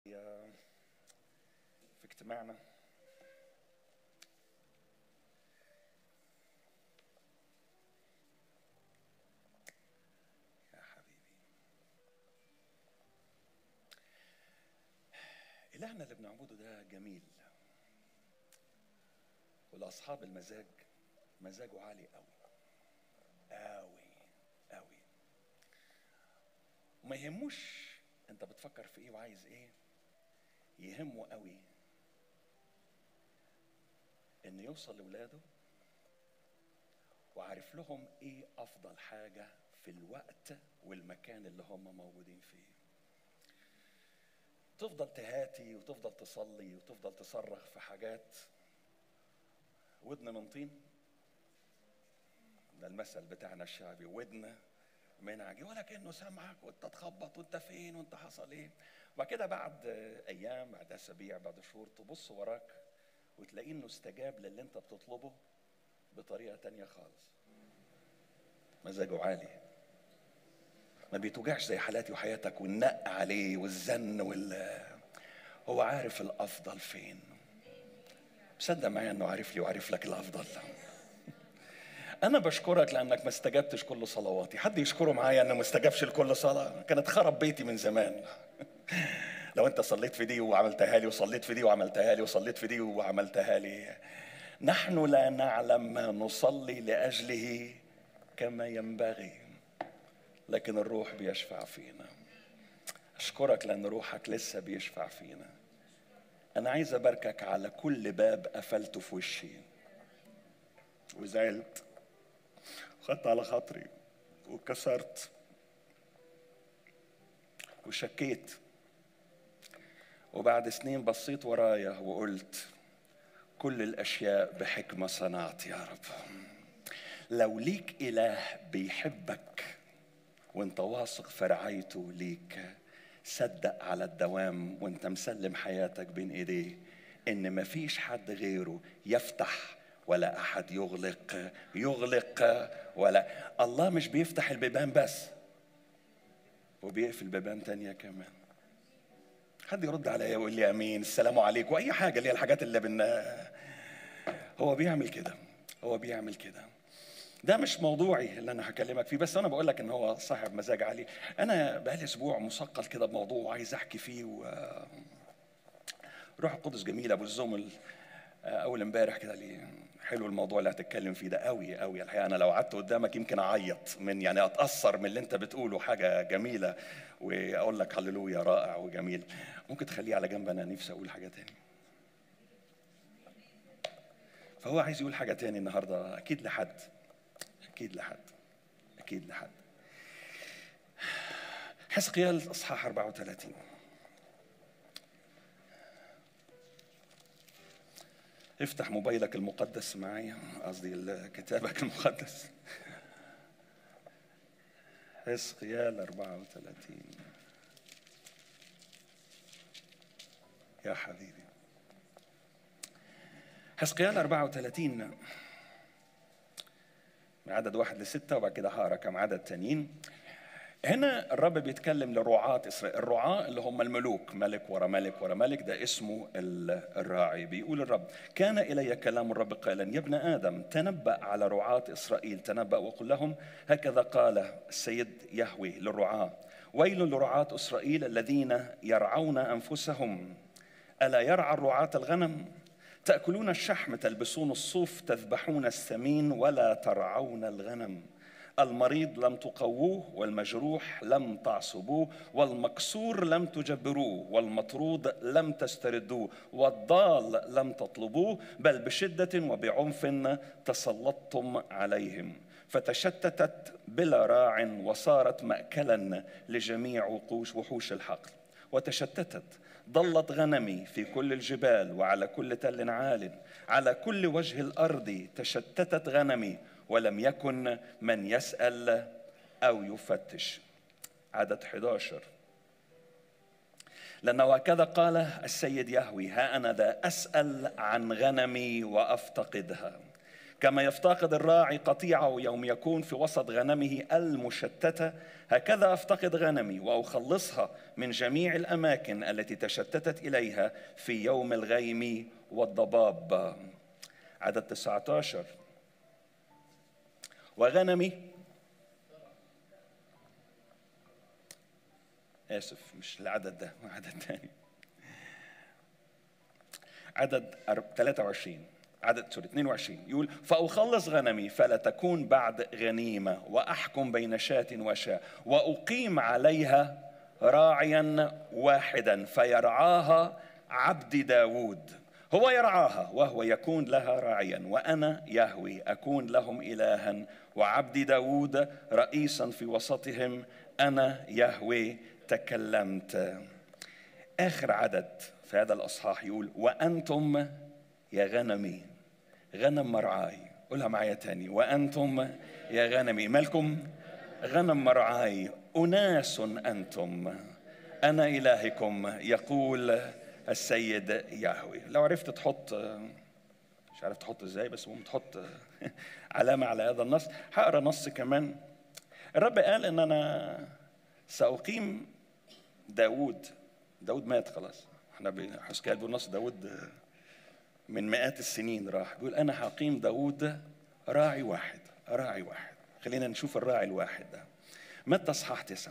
في اجتماعنا يا حبيبي إلهنا اللي بنعبده ده جميل ولأصحاب المزاج مزاجه عالي قوي قوي قوي وما يهموش انت بتفكر في ايه وعايز ايه يهمه قوي ان يوصل لاولاده وعارف لهم ايه افضل حاجه في الوقت والمكان اللي هم موجودين فيه تفضل تهاتي وتفضل تصلي وتفضل تصرخ في حاجات ودن من طين ده المثل بتاعنا الشعبي ودن من عجي ولا كانه سامعك وانت تخبط وانت فين وانت حصل ايه وبعد كده بعد ايام بعد اسابيع بعد شهور تبص وراك وتلاقي انه استجاب للي انت بتطلبه بطريقه تانية خالص مزاجه عالي ما بيتوجعش زي حالاتي وحياتك والنق عليه والزن وال هو عارف الافضل فين صدق معايا انه عارف لي وعارف لك الافضل انا بشكرك لانك ما استجبتش كل صلواتي حد يشكره معايا انه ما استجابش لكل صلاه كانت خرب بيتي من زمان لو انت صليت في دي وعملتها لي وصليت في دي وعملتها لي وصليت في دي وعملتها لي نحن لا نعلم ما نصلي لاجله كما ينبغي لكن الروح بيشفع فينا اشكرك لان روحك لسه بيشفع فينا انا عايز اباركك على كل باب قفلته في وشي وزعلت وخدت على خاطري وكسرت وشكيت وبعد سنين بصيت ورايا وقلت كل الاشياء بحكمه صنعت يا رب لو ليك اله بيحبك وانت واثق في رعايته ليك صدق على الدوام وانت مسلم حياتك بين ايديه ان مفيش حد غيره يفتح ولا احد يغلق يغلق ولا الله مش بيفتح البيبان بس وبيقفل بيبان تانية كمان حد يرد عليا يقول لي امين السلام عليكم واي حاجه اللي هي الحاجات اللي بن هو بيعمل كده هو بيعمل كده ده مش موضوعي اللي انا هكلمك فيه بس انا بقول لك ان هو صاحب مزاج عالي انا بقالي اسبوع مثقل كده بموضوع وعايز احكي فيه و روح القدس جميل ابو الزمل اول امبارح كده لي حلو الموضوع اللي هتتكلم فيه ده قوي قوي الحقيقه انا لو قعدت قدامك يمكن اعيط من يعني اتاثر من اللي انت بتقوله حاجه جميله واقول لك هللويا رائع وجميل ممكن تخليه على جنب انا نفسي اقول حاجه تاني فهو عايز يقول حاجه تاني النهارده اكيد لحد اكيد لحد اكيد لحد حزقيال اصحاح 34 افتح موبايلك المقدس معايا قصدي كتابك المقدس حزقيال 34 يا حبيبي حزقيال 34 من عدد واحد لستة وبعد كده هقرا كم عدد تانيين هنا الرب بيتكلم لرعاة إسرائيل الرعاة اللي هم الملوك ملك ورا ملك ورا ملك ده اسمه الراعي بيقول الرب كان إلي كلام الرب قائلا يا ابن آدم تنبأ على رعاة إسرائيل تنبأ وقل لهم هكذا قال السيد يهوي للرعاة ويل لرعاة إسرائيل الذين يرعون أنفسهم ألا يرعى الرعاة الغنم تأكلون الشحم تلبسون الصوف تذبحون السمين ولا ترعون الغنم المريض لم تقووه والمجروح لم تعصبوه والمكسور لم تجبروه والمطرود لم تستردوه والضال لم تطلبوه بل بشدة وبعنف تسلطتم عليهم فتشتتت بلا راع وصارت مأكلا لجميع وقوش وحوش الحقل وتشتتت ضلت غنمي في كل الجبال وعلى كل تل عال على كل وجه الأرض تشتتت غنمي ولم يكن من يسأل أو يفتش عدد 11 لأنه هكذا قال السيد يهوي ها أنا ذا أسأل عن غنمي وأفتقدها كما يفتقد الراعي قطيعه يوم يكون في وسط غنمه المشتته هكذا افتقد غنمي واخلصها من جميع الاماكن التي تشتتت اليها في يوم الغيم والضباب عدد 19 وغنمي آسف مش العدد ده عدد تاني عدد 23 عدد سوري 22 يقول فأخلص غنمي فلا تكون بعد غنيمة وأحكم بين شاة وشاة وأقيم عليها راعيا واحدا فيرعاها عبد داود هو يرعاها وهو يكون لها راعيا وأنا يهوي أكون لهم إلها وعبد داود رئيسا في وسطهم أنا يهوي تكلمت آخر عدد في هذا الأصحاح يقول وأنتم يا غنمي غنم مرعاي قولها معايا تاني وأنتم يا غنمي مالكم غنم مرعاي أناس أنتم أنا إلهكم يقول السيد يهوي لو عرفت تحط مش عارف تحط ازاي بس ممكن تحط علامة على هذا النص هقرا نص كمان الرب قال ان انا سأقيم داود داود مات خلاص احنا حسكال بيقول نص داود من مئات السنين راح بيقول انا هقيم داود راعي واحد راعي واحد خلينا نشوف الراعي الواحد ده متى اصحاح تسعه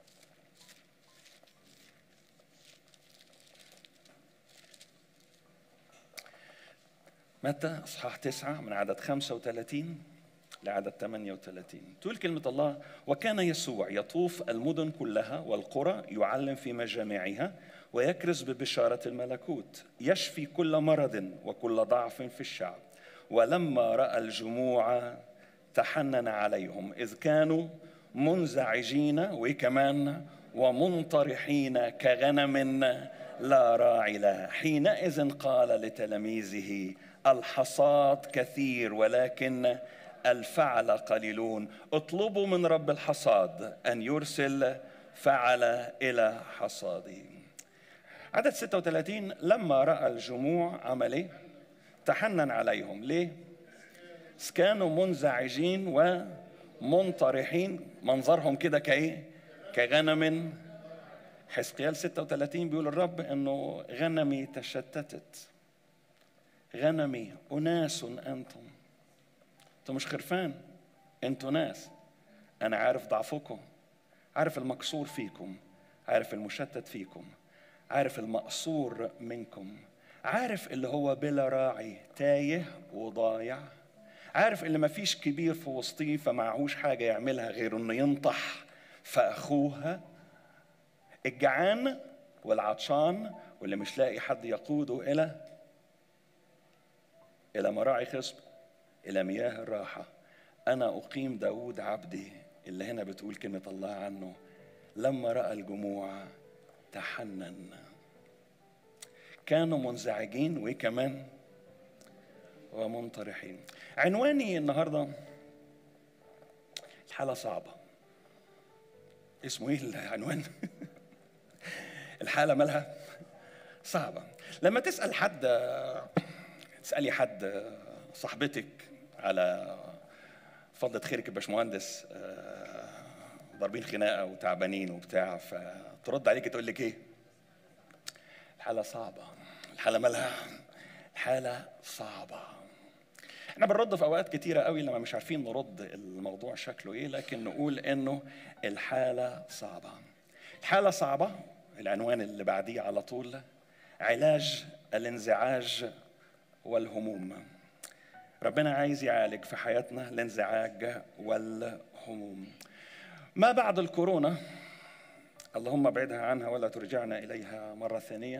متى اصحاح تسعه من عدد 35 لعدد 38 تقول كلمة الله وكان يسوع يطوف المدن كلها والقرى يعلم في مجامعها ويكرز ببشارة الملكوت يشفي كل مرض وكل ضعف في الشعب ولما رأى الجموع تحنن عليهم إذ كانوا منزعجين وكمان ومنطرحين كغنم لا راعي لها حينئذ قال لتلاميذه الحصاد كثير ولكن الفعل قليلون اطلبوا من رب الحصاد ان يرسل فعل الى حصاده عدد 36 لما راى الجموع عمل ايه تحنن عليهم ليه كانوا منزعجين ومنطرحين منظرهم كده كايه كغنم حزقيال 36 بيقول الرب انه غنمي تشتتت غنمي اناس انتم انتوا مش خرفان انتوا ناس انا عارف ضعفكم عارف المكسور فيكم عارف المشتت فيكم عارف المقصور منكم عارف اللي هو بلا راعي تايه وضايع عارف اللي ما فيش كبير في وسطيه فمعهوش حاجة يعملها غير انه ينطح في اخوها الجعان والعطشان واللي مش لاقي حد يقوده الى الى مراعي خصب إلى مياه الراحة أنا أقيم داود عبدي اللي هنا بتقول كلمة الله عنه لما رأى الجموع تحنن كانوا منزعجين وكمان ومنطرحين عنواني النهاردة الحالة صعبة اسمه ايه العنوان الحالة مالها صعبة لما تسأل حد تسألي حد صاحبتك على فضلة خيرك يا باشمهندس ضاربين خناقه وتعبانين وبتاع فترد عليك تقول لك ايه؟ الحاله صعبه الحاله مالها؟ الحاله صعبه احنا بنرد في اوقات كتيره قوي لما مش عارفين نرد الموضوع شكله ايه لكن نقول انه الحاله صعبه الحاله صعبه العنوان اللي بعديه على طول علاج الانزعاج والهموم ربنا عايز يعالج في حياتنا الانزعاج والهموم ما بعد الكورونا اللهم ابعدها عنها ولا ترجعنا اليها مره ثانيه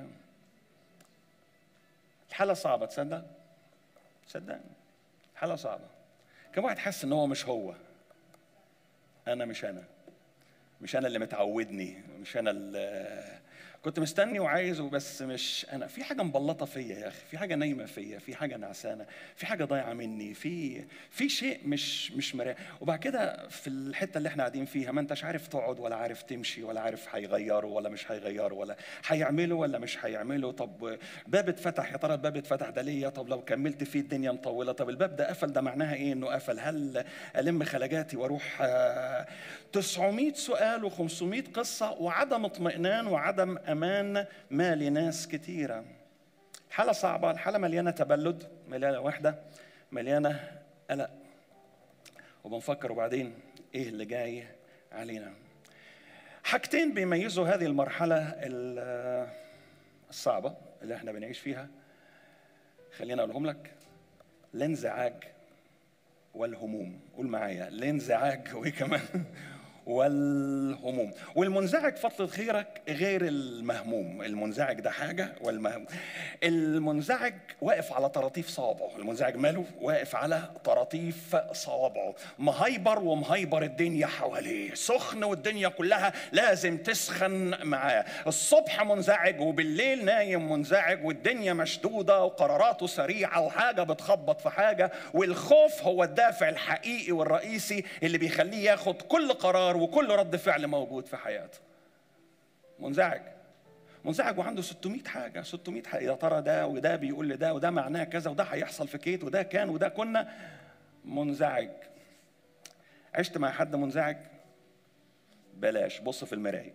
الحاله صعبه تصدق تصدق الحاله صعبه كم واحد حس ان هو مش هو انا مش انا مش انا اللي متعودني مش انا اللي كنت مستني وعايز وبس مش انا في حاجه مبلطه فيا يا اخي في حاجه نايمه فيا في حاجه نعسانه في حاجه ضايعه مني في في شيء مش مش مريح وبعد كده في الحته اللي احنا قاعدين فيها ما انتش عارف تقعد ولا عارف تمشي ولا عارف هيغيروا ولا مش هيغيروا ولا هيعملوا ولا مش هيعملوا طب باب اتفتح يا ترى الباب اتفتح ده ليا طب لو كملت فيه الدنيا مطوله طب الباب ده قفل ده معناها ايه انه قفل هل الم خلاجاتي واروح 900 سؤال و500 قصه وعدم اطمئنان وعدم امان ما لناس كتيره حاله صعبه الحاله مليانه تبلد مليانه وحده مليانه قلق وبنفكر وبعدين ايه اللي جاي علينا حاجتين بيميزوا هذه المرحله الصعبه اللي احنا بنعيش فيها خلينا اقولهم لك الانزعاج والهموم قول معايا الانزعاج وايه كمان والهموم والمنزعج فضل خيرك غير المهموم المنزعج ده حاجة والمهموم المنزعج واقف على طراطيف صوابعه المنزعج ماله واقف على طراطيف صوابعه مهيبر ومهيبر الدنيا حواليه سخن والدنيا كلها لازم تسخن معاه الصبح منزعج وبالليل نايم منزعج والدنيا مشدودة وقراراته سريعة وحاجة بتخبط في حاجة والخوف هو الدافع الحقيقي والرئيسي اللي بيخليه ياخد كل قرار وكل رد فعل موجود في حياته منزعج منزعج وعنده 600 حاجة 600 حاجة يا ترى ده وده بيقول لده وده معناه كذا وده هيحصل في كيت وده كان وده كنا منزعج عشت مع حد منزعج بلاش بص في المراية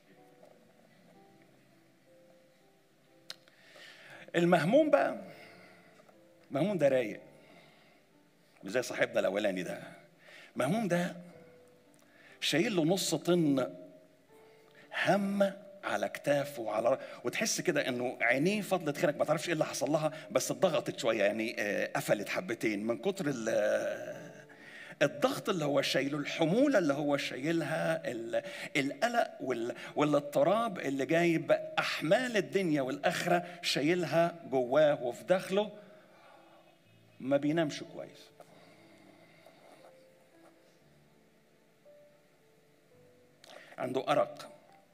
المهموم بقى مهموم ده رايق زي صاحبنا الاولاني ده مهموم ده شايل له نص طن هم على كتافه وعلى وتحس كده انه عينيه فضلت خيرك ما تعرفش ايه اللي حصل لها بس اتضغطت شويه يعني قفلت حبتين من كتر الضغط اللي هو شايله الحموله اللي هو شايلها القلق والاضطراب اللي جايب احمال الدنيا والاخره شايلها جواه وفي داخله ما بينامش كويس عنده أرق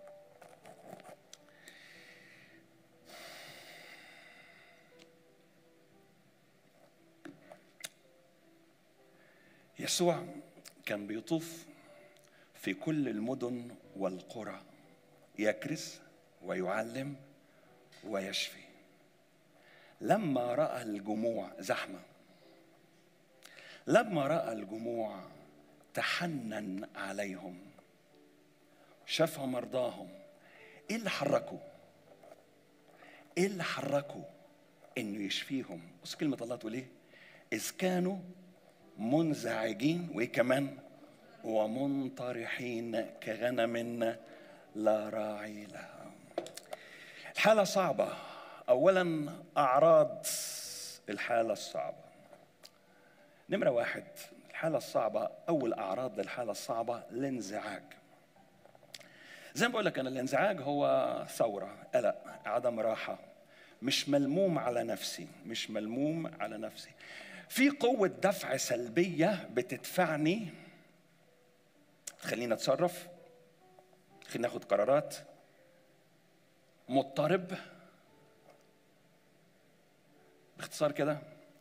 يسوع كان بيطوف في كل المدن والقرى يكرز ويعلم ويشفي لما راى الجموع زحمه لما راى الجموع تحنن عليهم شفى مرضاهم ايه اللي حركه ايه اللي حركه انه يشفيهم بص كلمه الله تقول ايه اذ كانوا منزعجين وايه كمان ومنطرحين كغنم لا راعي لها الحاله صعبه اولا اعراض الحاله الصعبه نمره واحد الحاله الصعبه اول اعراض للحاله الصعبه الانزعاج زي ما بقول لك انا الانزعاج هو ثوره قلق عدم راحه مش ملموم على نفسي مش ملموم على نفسي في قوة دفع سلبية بتدفعني تخليني اتصرف تخليني اخد قرارات مضطرب باختصار كده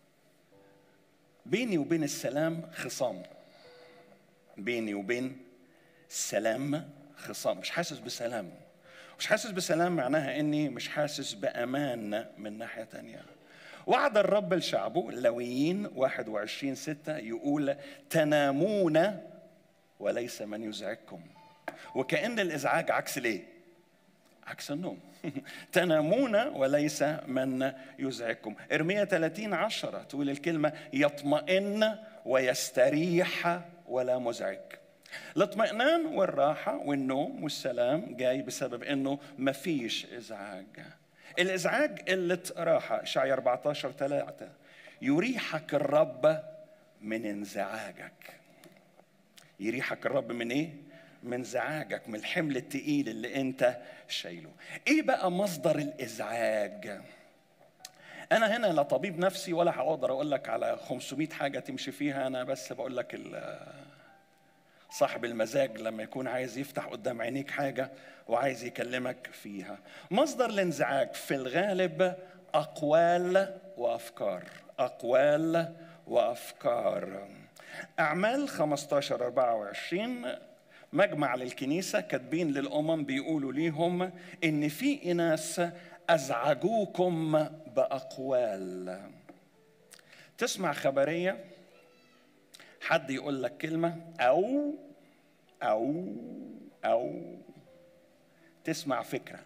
بيني وبين السلام خصام بيني وبين السلام خصام مش حاسس بسلام مش حاسس بسلام معناها اني مش حاسس بامان من ناحيه تانية وعد الرب لشعبه اللويين 21 ستة يقول تنامون وليس من يزعجكم وكأن الإزعاج عكس ليه؟ عكس النوم تنامون وليس من يزعجكم ارميا 30 عشرة تقول الكلمة يطمئن ويستريح ولا مزعج الاطمئنان والراحة والنوم والسلام جاي بسبب انه مفيش ازعاج الازعاج قلة راحة اشعيا 14 3 يريحك الرب من انزعاجك يريحك الرب من ايه؟ من انزعاجك من الحمل التقيل اللي انت شايله ايه بقى مصدر الازعاج انا هنا لا طبيب نفسي ولا هقدر اقول لك على 500 حاجه تمشي فيها انا بس بقول لك صاحب المزاج لما يكون عايز يفتح قدام عينيك حاجة وعايز يكلمك فيها مصدر الانزعاج في الغالب أقوال وأفكار أقوال وأفكار أعمال 15 24 مجمع للكنيسة كاتبين للأمم بيقولوا ليهم إن في ناس أزعجوكم بأقوال تسمع خبرية حد يقول لك كلمة أو أو أو تسمع فكرة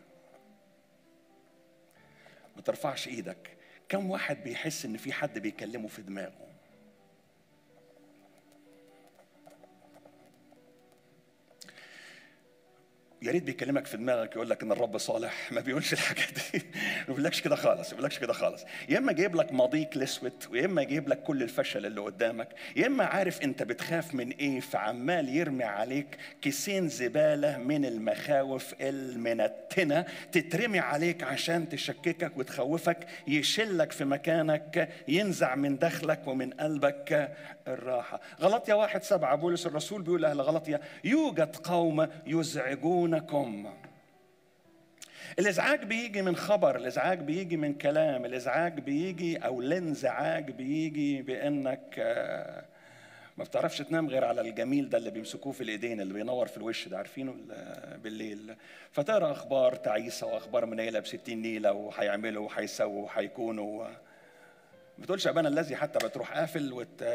ما ترفعش ايدك كم واحد بيحس ان في حد بيكلمه في دماغه يا ريت بيكلمك في دماغك يقول لك ان الرب صالح ما بيقولش الحاجات دي ما بيقولكش كده خالص ما بيقولكش كده خالص يا اما جايب لك ماضيك الاسود ويا اما جايب لك كل الفشل اللي قدامك يا اما عارف انت بتخاف من ايه فعمال يرمي عليك كيسين زباله من المخاوف المنتنه تترمي عليك عشان تشككك وتخوفك يشلك في مكانك ينزع من داخلك ومن قلبك الراحه غلطيا واحد سبعة بولس الرسول بيقول اهل غلطيا يوجد قوم يزعجون دونكم الازعاج بيجي من خبر الازعاج بيجي من كلام الازعاج بيجي او الانزعاج بيجي بانك ما بتعرفش تنام غير على الجميل ده اللي بيمسكوه في الايدين اللي بينور في الوش ده عارفينه بالليل فترى اخبار تعيسه واخبار منيله ب 60 نيله وهيعملوا وهيسووا وهيكونوا ما بتقولش ابانا الذي حتى بتروح قافل وت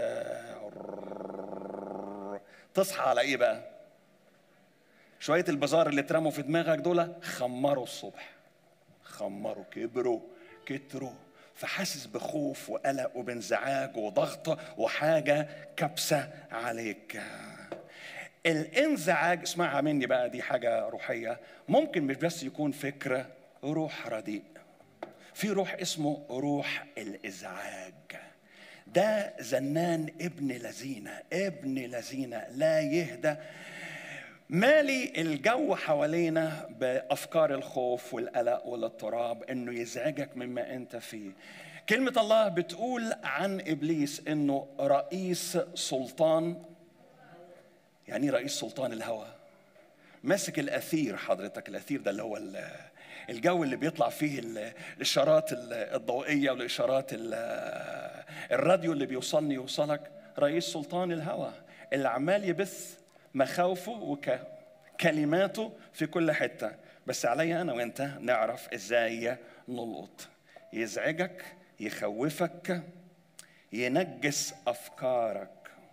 تصحى على ايه بقى؟ شوية البزار اللي اترموا في دماغك دول خمروا الصبح خمروا كبروا كتروا فحاسس بخوف وقلق وبانزعاج وضغط وحاجة كبسة عليك الانزعاج اسمعها مني بقى دي حاجة روحية ممكن مش بس يكون فكرة روح رديء في روح اسمه روح الازعاج ده زنان ابن لذينة ابن لذينة لا يهدى مالي الجو حوالينا بافكار الخوف والقلق والاضطراب انه يزعجك مما انت فيه كلمه الله بتقول عن ابليس انه رئيس سلطان يعني رئيس سلطان الهوى ماسك الاثير حضرتك الاثير ده اللي هو الجو اللي بيطلع فيه الاشارات الضوئيه والاشارات الراديو اللي بيوصلني يوصلك رئيس سلطان الهوى اللي عمال يبث مخاوفه وكلماته في كل حتة بس عليا أنا وأنت نعرف إزاي نلقط يزعجك يخوفك ينجس أفكارك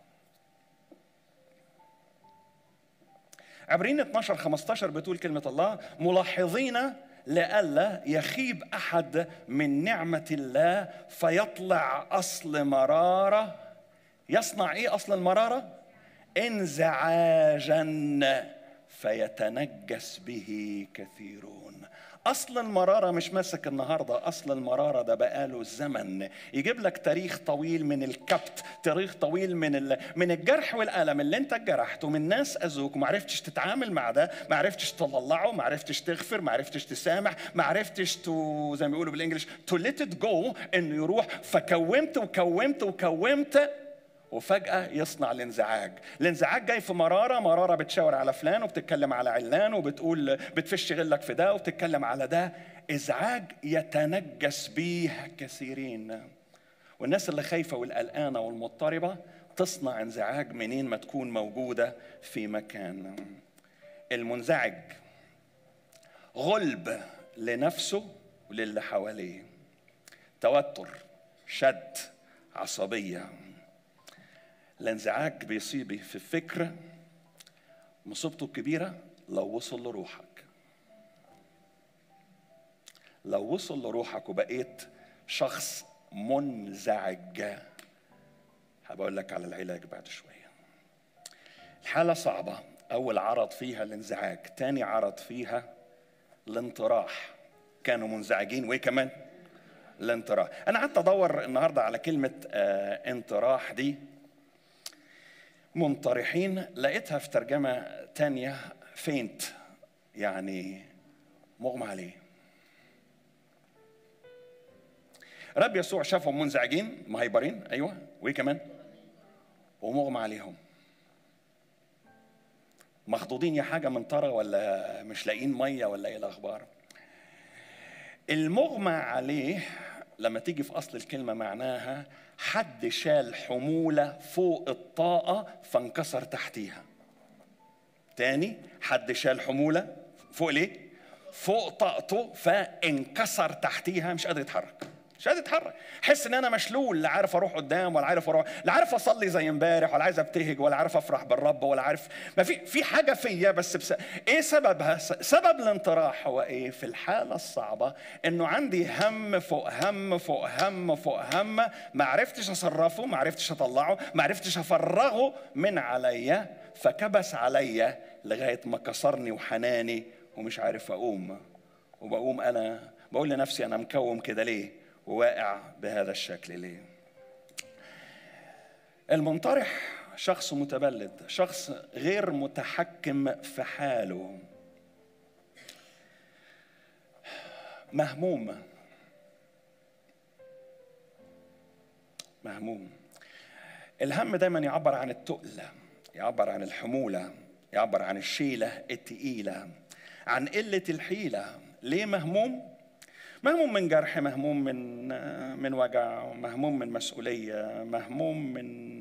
عبرين 12 15 بتقول كلمة الله ملاحظين لئلا يخيب أحد من نعمة الله فيطلع أصل مرارة يصنع إيه أصل المرارة؟ انزعاجا فيتنجس به كثيرون اصل المراره مش ماسك النهارده اصل المراره ده بقاله زمن يجيب لك تاريخ طويل من الكبت تاريخ طويل من من الجرح والالم اللي انت اتجرحته من ناس اذوك وما عرفتش تتعامل مع ده ما عرفتش تطلعه ما عرفتش تغفر ما عرفتش تسامح ما عرفتش تو زي ما بيقولوا بالانجلش تو ليت ات جو انه يروح فكومت وكومت وكومت وفجأة يصنع الانزعاج الانزعاج جاي في مرارة مرارة بتشاور على فلان وبتتكلم على علان وبتقول بتفش غلك في ده وبتتكلم على ده ازعاج يتنجس به كثيرين والناس اللي خايفة والقلقانة والمضطربة تصنع انزعاج منين ما تكون موجودة في مكان المنزعج غلب لنفسه وللي حواليه توتر شد عصبيه الانزعاج بيصيب في الفكر مصيبته الكبيرة لو وصل لروحك لو وصل لروحك وبقيت شخص منزعج هبقول لك على العلاج بعد شوية الحالة صعبة أول عرض فيها الانزعاج تاني عرض فيها الانطراح كانوا منزعجين وإيه كمان الانطراح أنا قعدت أدور النهاردة على كلمة آه انطراح دي منطرحين لقيتها في ترجمة تانية فينت يعني مغمى عليه رب يسوع شافهم منزعجين مهيبرين ايوه وايه كمان ومغمى عليهم مخضوضين يا حاجه من طرى ولا مش لاقيين ميه ولا ايه الاخبار المغمى عليه لما تيجي في اصل الكلمه معناها حد شال حموله فوق الطاقه فانكسر تحتيها تاني حد شال حموله فوق ليه فوق طاقته فانكسر تحتيها مش قادر يتحرك مش قادر اتحرك حس ان انا مشلول لا عارف اروح قدام ولا عارف اروح لا عارف اصلي زي امبارح ولا عايز ابتهج ولا عارف افرح بالرب ولا عارف ما في في حاجه فيا بس بس ايه سببها سبب الانطراح هو ايه في الحاله الصعبه انه عندي هم فوق هم فوق هم فوق هم ما عرفتش اصرفه ما عرفتش اطلعه ما عرفتش افرغه من عليا فكبس عليا لغايه ما كسرني وحناني ومش عارف اقوم وبقوم انا بقول لنفسي انا مكوم كده ليه وواقع بهذا الشكل ليه المنطرح شخص متبلد شخص غير متحكم في حاله مهموم مهموم الهم دايما يعبر عن التقل يعبر عن الحمولة يعبر عن الشيلة التقيلة عن قلة الحيلة ليه مهموم؟ مهموم من جرح مهموم من من وجع مهموم من مسؤوليه مهموم من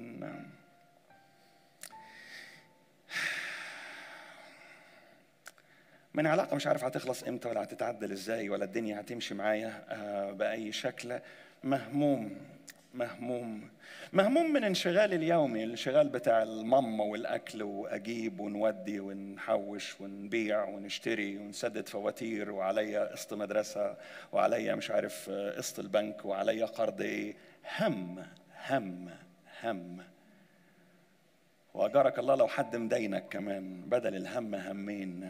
من علاقة مش عارف هتخلص امتى ولا هتتعدل ازاي ولا الدنيا هتمشي معايا آه، بأي شكل مهموم مهموم مهموم من انشغال اليومي الانشغال بتاع الماما والاكل واجيب ونودي ونحوش ونبيع ونشتري ونسدد فواتير وعليا قسط مدرسه وعليا مش عارف قسط البنك وعليا قرض ايه هم هم هم واجرك الله لو حد مدينك كمان بدل الهم همين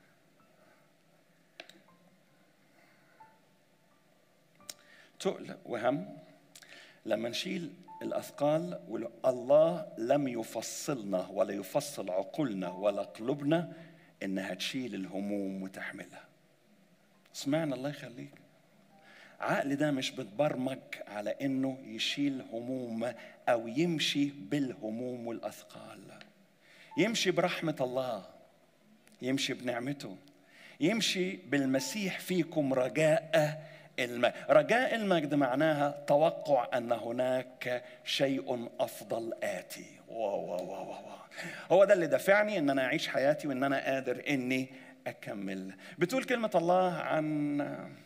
تقل وهم لما نشيل الأثقال الله لم يفصلنا ولا يفصل عقولنا ولا قلوبنا إنها تشيل الهموم وتحملها سمعنا الله يخليك عقل ده مش بتبرمج على انه يشيل هموم او يمشي بالهموم والاثقال يمشي برحمه الله يمشي بنعمته يمشي بالمسيح فيكم رجاء المجد رجاء المجد معناها توقع أن هناك شيء أفضل آتي واو واو واو واو. هو ده اللي دفعني أن أنا أعيش حياتي وأن أنا قادر أني أكمل بتقول كلمة الله عن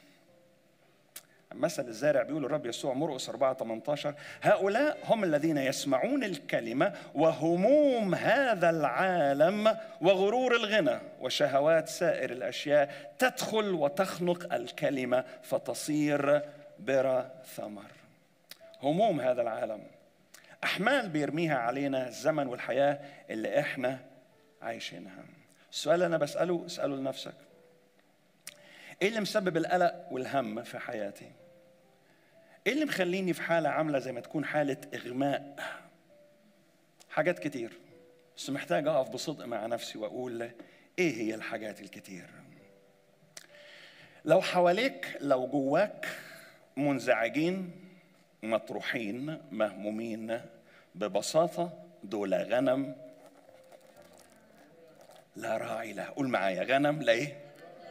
مثل الزارع بيقول الرب يسوع مرقس 4 18 هؤلاء هم الذين يسمعون الكلمة وهموم هذا العالم وغرور الغنى وشهوات سائر الأشياء تدخل وتخنق الكلمة فتصير برا ثمر هموم هذا العالم أحمال بيرميها علينا الزمن والحياة اللي إحنا عايشينها السؤال اللي أنا بسأله اسأله لنفسك ايه اللي مسبب القلق والهم في حياتي ايه اللي مخليني في حاله عامله زي ما تكون حاله اغماء حاجات كتير بس محتاج اقف بصدق مع نفسي واقول ايه هي الحاجات الكتير لو حواليك لو جواك منزعجين مطروحين مهمومين ببساطة دول غنم لا راعي له قول معايا غنم لا ايه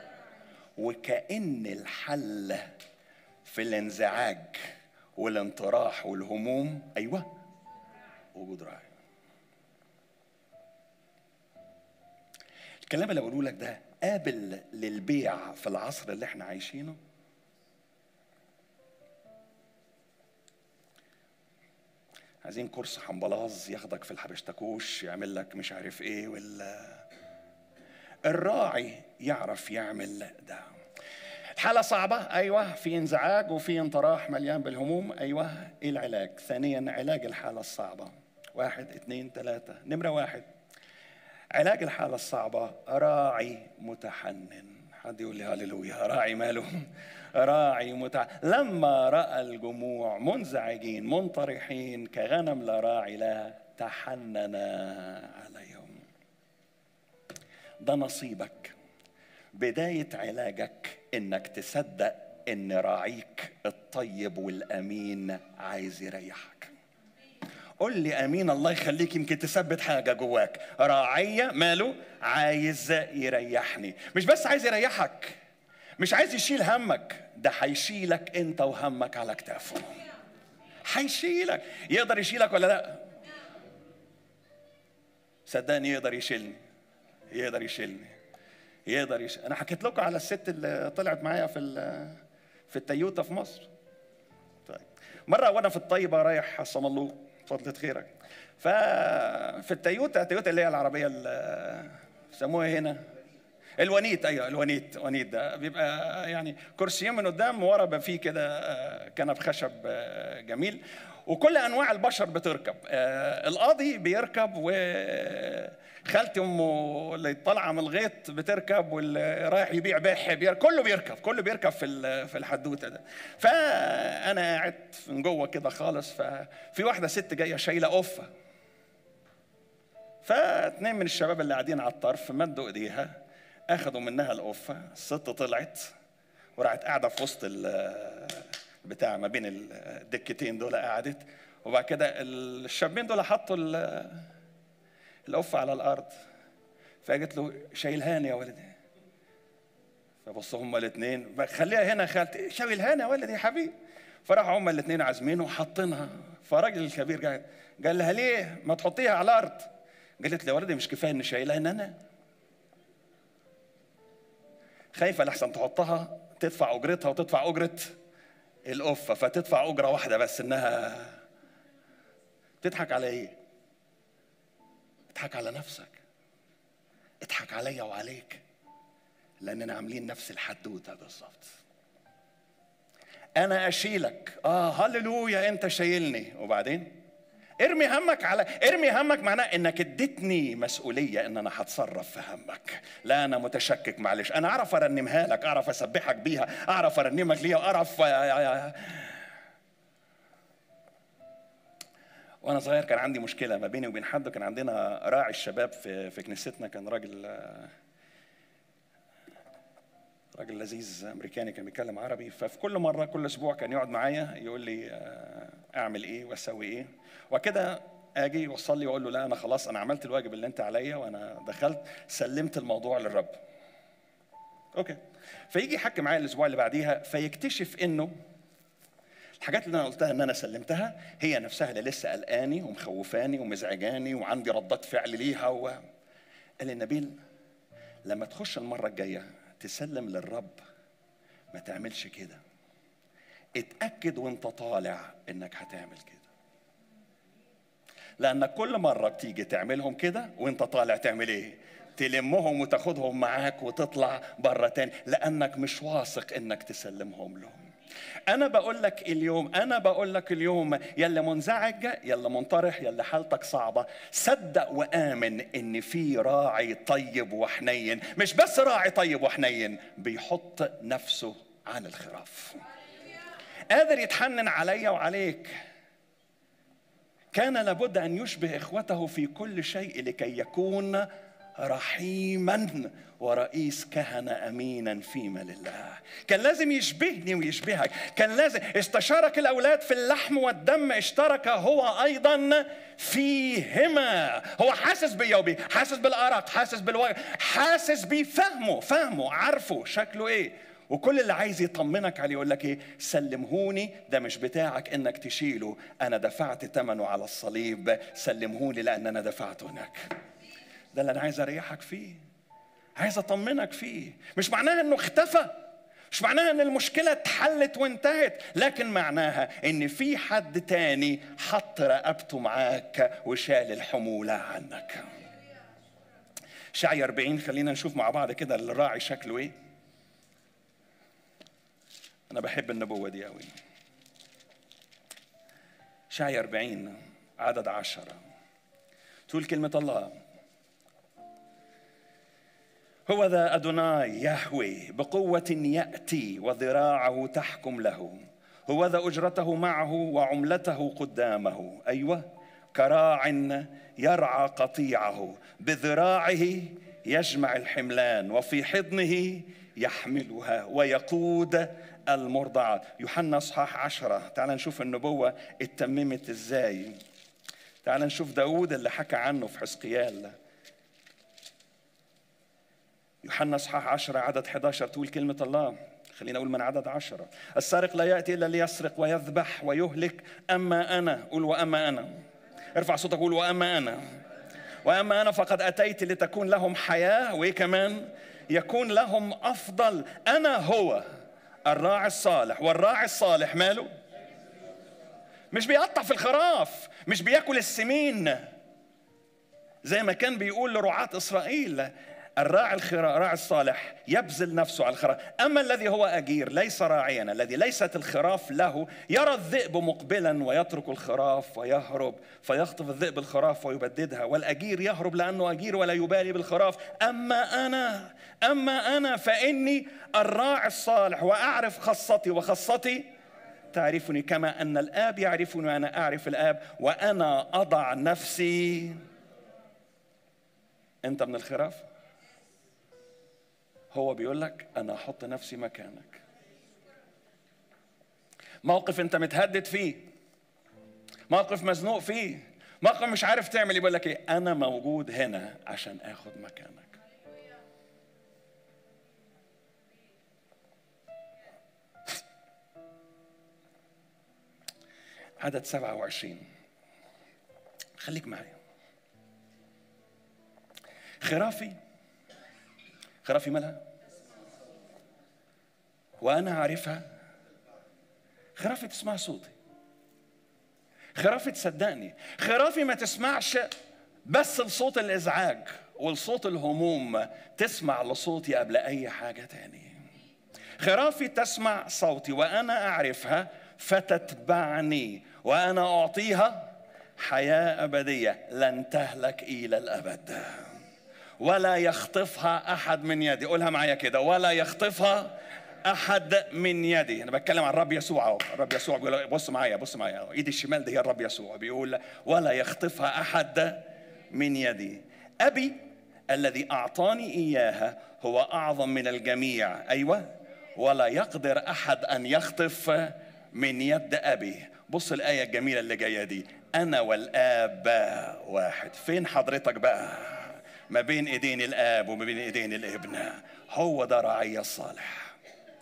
وكأن الحل في الانزعاج والانطراح والهموم ايوه وجود راعي الكلام اللي بقوله لك ده قابل للبيع في العصر اللي احنا عايشينه عايزين كورس حنبلاظ ياخدك في الحبشتكوش يعمل لك مش عارف ايه ولا الراعي يعرف يعمل ده حالة صعبة أيوة في انزعاج وفي انطراح مليان بالهموم أيوة إيه العلاج ثانيا علاج الحالة الصعبة واحد اثنين ثلاثة نمرة واحد علاج الحالة الصعبة راعي متحنن حد يقول لي هللويا راعي ماله راعي متع لما رأى الجموع منزعجين منطرحين كغنم لا راعي لها تحنن عليهم ده نصيبك بداية علاجك انك تصدق ان راعيك الطيب والامين عايز يريحك قول لي امين الله يخليك يمكن تثبت حاجه جواك راعيه ماله عايز يريحني مش بس عايز يريحك مش عايز يشيل همك ده هيشيلك انت وهمك على كتافه هيشيلك يقدر يشيلك ولا لا صدقني يقدر يشيلني يقدر يشيلني يقدر يشيل انا حكيت لكم على الست اللي طلعت معايا في في التيوتا في مصر طيب مره وانا في الطيبه رايح صملوق فضلة خيرك ففي التيوتا التيوتا اللي هي العربيه اللي بيسموها هنا الونيت ايوه الونيت ونيت ده بيبقى يعني كرسيين من قدام ورا بقى فيه كده كنب خشب جميل وكل انواع البشر بتركب القاضي بيركب وخالتي امه اللي طالعه من الغيط بتركب واللي رايح يبيع بيح بيركب كله بيركب كله بيركب في في الحدوته ده فانا قاعد من جوه كده خالص ففي واحده ست جايه شايله قفه فاتنين من الشباب اللي قاعدين على الطرف مدوا ايديها اخذوا منها القفه الست طلعت وراحت قاعده في وسط بتاع ما بين الدكتين دول قعدت وبعد كده الشابين دول حطوا القفه على الارض فقالت له شايلهاني يا ولدي فبصوا هما الاثنين خليها هنا خالتي شايلهاني يا ولدي يا حبيبي فراحوا هما الاثنين عازمينه وحاطينها فالراجل الكبير قال قال لها ليه ما تحطيها على الارض قالت لي يا ولدي مش كفايه اني شايلها ان انا خايفه لحسن تحطها تدفع اجرتها وتدفع اجره القفه فتدفع اجره واحده بس انها تضحك على ايه؟ اضحك على نفسك اضحك عليا وعليك لاننا عاملين نفس الحدوته بالظبط انا اشيلك اه هللويا انت شايلني وبعدين ارمي همك على ارمي همك معناه انك اديتني مسؤوليه ان انا هتصرف في همك لا انا متشكك معلش انا اعرف ارنمها لك اعرف اسبحك بيها اعرف ارنمك ليها واعرف وانا صغير كان عندي مشكله ما بيني وبين حد كان عندنا راعي الشباب في في كنيستنا كان راجل راجل لذيذ امريكاني كان بيتكلم عربي ففي كل مره كل اسبوع كان يقعد معايا يقول لي اعمل ايه واسوي ايه وكده اجي يوصل لي واقول له لا انا خلاص انا عملت الواجب اللي انت عليا وانا دخلت سلمت الموضوع للرب اوكي فيجي يحكي معايا الاسبوع اللي بعديها فيكتشف انه الحاجات اللي انا قلتها ان انا سلمتها هي نفسها اللي لسه قلقاني ومخوفاني ومزعجاني وعندي ردات فعل ليها و... قال لي نبيل لما تخش المره الجايه تسلم للرب ما تعملش كده اتاكد وانت طالع انك هتعمل كده لانك كل مره بتيجي تعملهم كده وانت طالع تعمل ايه تلمهم وتاخدهم معاك وتطلع بره تاني لانك مش واثق انك تسلمهم لهم انا بقول لك اليوم انا بقول لك اليوم يلا منزعج يلا منطرح يلا حالتك صعبه صدق وامن ان في راعي طيب وحنين مش بس راعي طيب وحنين بيحط نفسه عن الخراف قادر يتحنن عليا وعليك كان لابد ان يشبه اخوته في كل شيء لكي يكون رحيما ورئيس كهنة أمينا فيما لله كان لازم يشبهني ويشبهك كان لازم استشارك الأولاد في اللحم والدم اشترك هو أيضا فيهما هو حاسس بيا وبي حاسس بالأرق حاسس بالوجع حاسس بيه فهمه فهمه عارفه شكله إيه وكل اللي عايز يطمنك عليه يقول لك ايه سلمهوني ده مش بتاعك انك تشيله انا دفعت ثمنه على الصليب سلمهولي لان انا دفعته هناك ده اللي انا عايز اريحك فيه عايز اطمنك فيه مش معناها انه اختفى مش معناها ان المشكلة اتحلت وانتهت لكن معناها ان في حد تاني حط رقبته معاك وشال الحمولة عنك شعي 40 خلينا نشوف مع بعض كده الراعي شكله ايه انا بحب النبوة دي قوي شعي 40 عدد عشرة تقول كلمة الله هو ذا أدوناي يهوي بقوة يأتي وذراعه تحكم له هو ذا أجرته معه وعملته قدامه أيوة كراع يرعى قطيعه بذراعه يجمع الحملان وفي حضنه يحملها ويقود المرضعات يوحنا اصحاح عشرة تعال نشوف النبوة اتممت ازاي تعال نشوف داود اللي حكى عنه في حزقيال يوحنا اصحاح 10 عدد 11 تقول كلمة الله خلينا أقول من عدد عشرة السارق لا يأتي إلا ليسرق ويذبح ويهلك أما أنا قول وأما أنا ارفع صوتك قول وأما أنا وأما أنا فقد أتيت لتكون لهم حياة وإيه كمان يكون لهم أفضل أنا هو الراعي الصالح والراعي الصالح ماله مش بيقطع في الخراف مش بياكل السمين زي ما كان بيقول لرعاة إسرائيل الراعي الراعي الصالح يبذل نفسه على الخراف أما الذي هو أجير ليس راعيا الذي ليست الخراف له يرى الذئب مقبلا ويترك الخراف ويهرب فيخطف الذئب الخراف ويبددها والأجير يهرب لأنه أجير ولا يبالي بالخراف أما أنا أما أنا فإني الراعي الصالح وأعرف خاصتي وخاصتي تعرفني كما أن الآب يعرفني وأنا أعرف الآب وأنا أضع نفسي أنت من الخراف هو بيقول لك انا احط نفسي مكانك موقف انت متهدد فيه موقف مزنوق فيه موقف مش عارف تعمل يقول لك ايه انا موجود هنا عشان اخد مكانك عدد 27 خليك معايا خرافي خرافي مالها وأنا عارفها خرافي تسمع صوتي خرافي تصدقني خرافي ما تسمعش بس لصوت الإزعاج ولصوت الهموم تسمع لصوتي قبل أي حاجة تاني خرافي تسمع صوتي وأنا أعرفها فتتبعني وأنا أعطيها حياة أبدية لن تهلك إلى الأبد ولا يخطفها احد من يدي قولها معايا كده ولا يخطفها احد من يدي انا بتكلم عن الرب يسوع اهو الرب يسوع بيقول بص معايا بص معايا ايدي الشمال دي هي الرب يسوع بيقول ولا يخطفها احد من يدي ابي الذي اعطاني اياها هو اعظم من الجميع ايوه ولا يقدر احد ان يخطف من يد ابي بص الايه الجميله اللي جايه دي انا والاب واحد فين حضرتك بقى ما بين ايدين الاب وما بين ايدين الابن هو ده راعي الصالح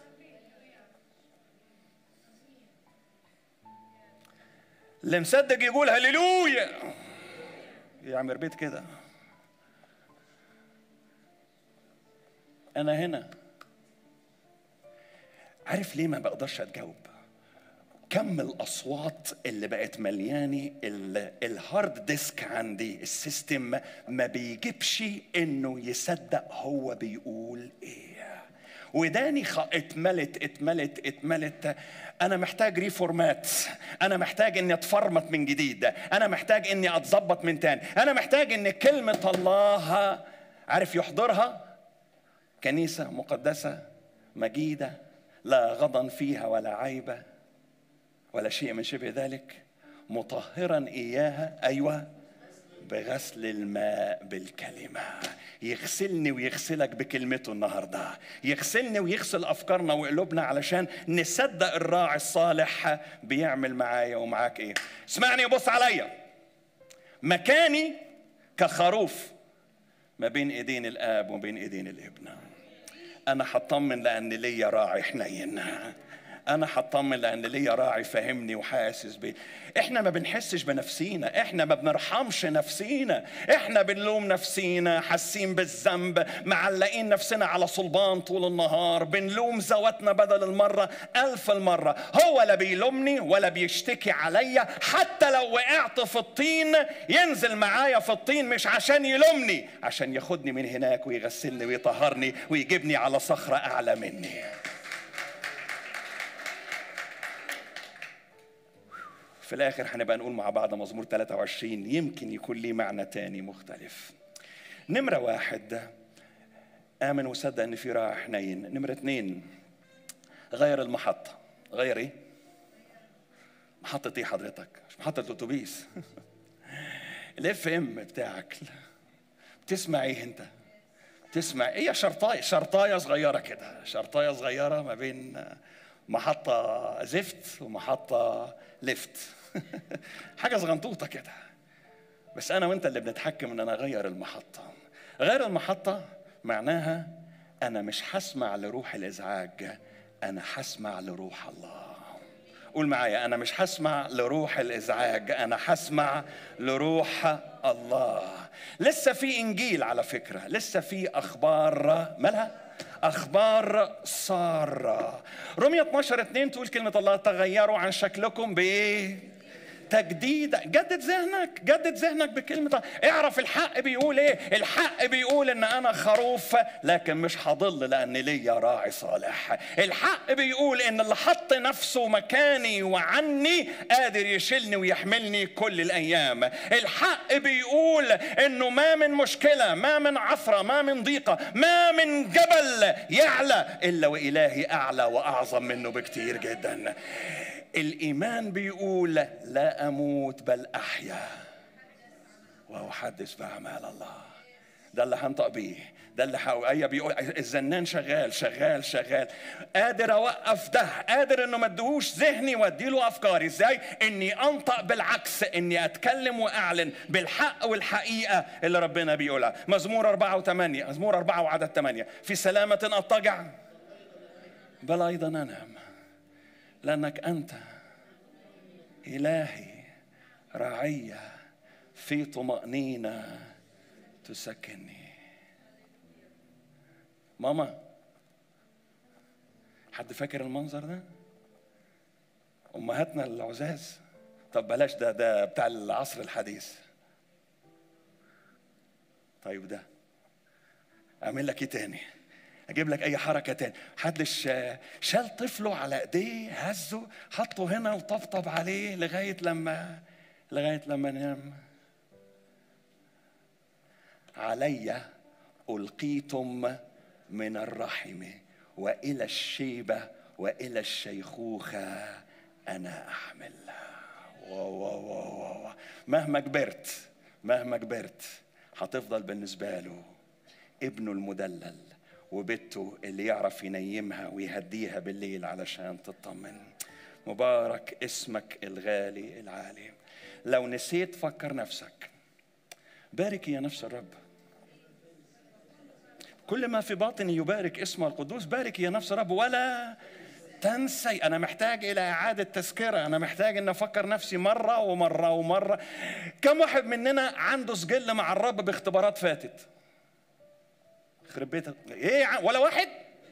اللي مصدق يقول هللويا يعمر بيت كده انا هنا عارف ليه ما بقدرش اتجاوب كم الاصوات اللي بقت ملياني الهارد ديسك عندي السيستم ما بيجيبش انه يصدق هو بيقول ايه وداني اتملت اتملت اتملت انا محتاج ريفورمات انا محتاج اني اتفرمط من جديد انا محتاج اني اتظبط من تاني انا محتاج ان كلمه الله عارف يحضرها كنيسه مقدسه مجيده لا غضن فيها ولا عيبه ولا شيء من شبه ذلك مطهرا اياها ايوه بغسل الماء بالكلمه يغسلني ويغسلك بكلمته النهارده يغسلني ويغسل افكارنا وقلوبنا علشان نصدق الراعي الصالح بيعمل معايا ومعاك ايه اسمعني وبص عليا مكاني كخروف ما بين ايدين الاب وبين ايدين الابن انا هطمن لان ليا راعي حنين انا هطمن لان ليا راعي فاهمني وحاسس بي احنا ما بنحسش بنفسينا احنا ما بنرحمش نفسينا احنا بنلوم نفسينا حاسين بالذنب معلقين نفسنا على صلبان طول النهار بنلوم ذواتنا بدل المره الف المره هو لا بيلومني ولا بيشتكي عليا حتى لو وقعت في الطين ينزل معايا في الطين مش عشان يلومني عشان ياخدني من هناك ويغسلني ويطهرني ويجيبني على صخره اعلى مني في الآخر هنبقى نقول مع بعض مزمور 23 يمكن يكون ليه معنى تاني مختلف نمرة واحد آمن وصدق إن في راعي حنين نمرة اتنين غير المحطة غير إيه؟ محطة إيه حضرتك؟ مش محطة الأتوبيس الاف ام بتاعك بتسمع إيه أنت؟ تسمع إيه شرطاية شرطاية صغيرة كده شرطاية صغيرة ما بين محطة زفت ومحطة لفت حاجه صغنطوطه كده بس انا وانت اللي بنتحكم ان انا اغير المحطه غير المحطه معناها انا مش هسمع لروح الازعاج انا هسمع لروح الله قول معايا انا مش هسمع لروح الازعاج انا هسمع لروح الله لسه في انجيل على فكره لسه في اخبار مالها اخبار ساره رمية 12 2 تقول كلمه الله تغيروا عن شكلكم بايه تجديد جدد ذهنك جدد ذهنك بكلمة اعرف الحق بيقول ايه الحق بيقول ان انا خروف لكن مش هضل لان ليا راعي صالح الحق بيقول ان اللي حط نفسه مكاني وعني قادر يشيلني ويحملني كل الايام الحق بيقول انه ما من مشكلة ما من عثرة ما من ضيقة ما من جبل يعلى الا والهي اعلى واعظم منه بكتير جدا الإيمان بيقول لا أموت بل أحيا وأحدث بأعمال الله ده اللي هنطق بيه ده اللي حقيقة بيقول الزنان شغال شغال شغال قادر اوقف ده قادر انه ما اديهوش ذهني واديله افكاري ازاي اني انطق بالعكس اني اتكلم واعلن بالحق والحقيقه اللي ربنا بيقولها مزمور أربعة وثمانية مزمور أربعة وعدد ثمانية في سلامة أضطجع بل أيضا أنام لأنك أنت إلهي رعية في طمأنينة تسكنني ماما حد فاكر المنظر ده أمهاتنا العزاز طب بلاش ده ده بتاع العصر الحديث طيب ده أعمل لك إيه تاني اجيب لك اي حركه تاني حد شال طفله على ايديه هزه حطه هنا وطبطب عليه لغايه لما لغايه لما نام علي القيتم من الرحم والى الشيبه والى الشيخوخه انا احمل واو واو واو مهما كبرت مهما كبرت هتفضل بالنسبه له ابنه المدلل وبنته اللي يعرف ينيمها ويهديها بالليل علشان تطمن مبارك اسمك الغالي العالي لو نسيت فكر نفسك بارك يا نفس الرب كل ما في باطني يبارك اسمه القدوس بارك يا نفس الرب ولا تنسي انا محتاج الى اعاده تذكره انا محتاج ان افكر نفسي مره ومره ومره كم واحد مننا عنده سجل مع الرب باختبارات فاتت يخرب بيتك ايه ولا واحد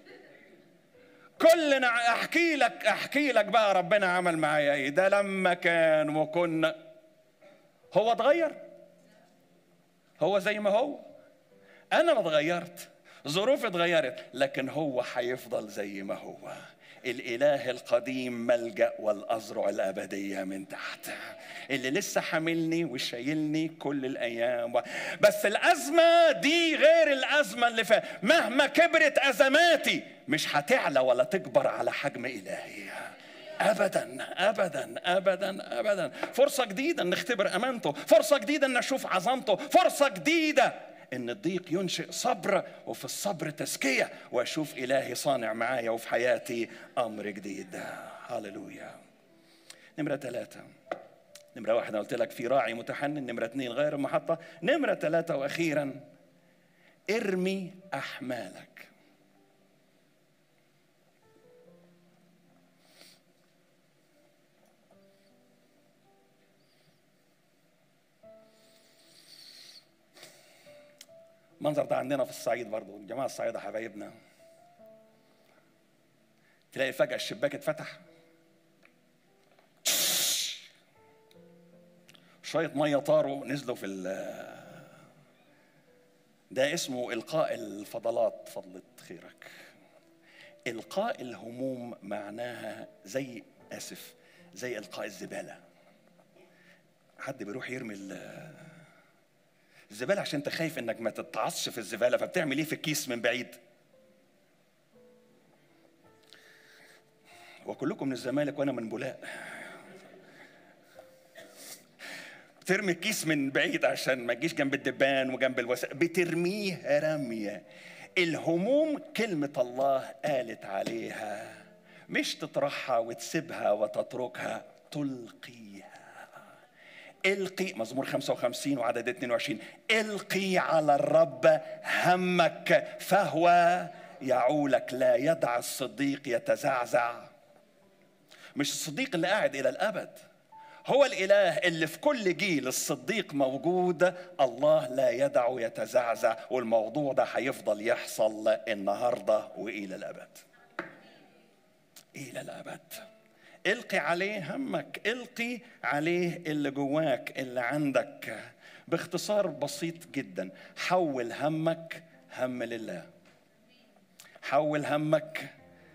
كلنا احكي لك احكي لك بقى ربنا عمل معايا ايه ده لما كان وكنا هو اتغير هو زي ما هو انا ما اتغيرت ظروفي اتغيرت لكن هو هيفضل زي ما هو الاله القديم ملجا والاذرع الابديه من تحت اللي لسه حاملني وشايلني كل الايام بس الازمه دي غير الازمه اللي فات مهما كبرت ازماتي مش هتعلى ولا تكبر على حجم الهي ابدا ابدا ابدا ابدا فرصه جديده ان نختبر امانته فرصه جديده ان نشوف عظمته فرصه جديده ان الضيق ينشئ صبر وفي الصبر تزكيه واشوف الهي صانع معايا وفي حياتي امر جديد هللويا نمره ثلاثه نمره واحد انا قلت لك في راعي متحنن نمره اثنين غير المحطه نمره ثلاثه واخيرا ارمي احمالك المنظر ده عندنا في الصعيد برضه الجماعة الصعيدة حبايبنا تلاقي فجأة الشباك اتفتح شوية مية طاروا نزلوا في ده اسمه إلقاء الفضلات فضلة خيرك إلقاء الهموم معناها زي آسف زي إلقاء الزبالة حد بيروح يرمي الزباله عشان انت خايف انك ما تتعصش في الزباله فبتعمل ايه في الكيس من بعيد وكلكم من الزمالك وانا من بولاق بترمي الكيس من بعيد عشان ما تجيش جنب الدبان وجنب الوسائل بترميه رميه الهموم كلمه الله قالت عليها مش تطرحها وتسيبها وتتركها تلقيها القي مزمور 55 وعدد 22 القي على الرب همك فهو يعولك لا يدع الصديق يتزعزع مش الصديق اللي قاعد الى الابد هو الاله اللي في كل جيل الصديق موجود الله لا يدعه يتزعزع والموضوع ده هيفضل يحصل النهارده والى الابد الى الابد القي عليه همك القي عليه اللي جواك اللي عندك باختصار بسيط جدا حول همك هم لله حول همك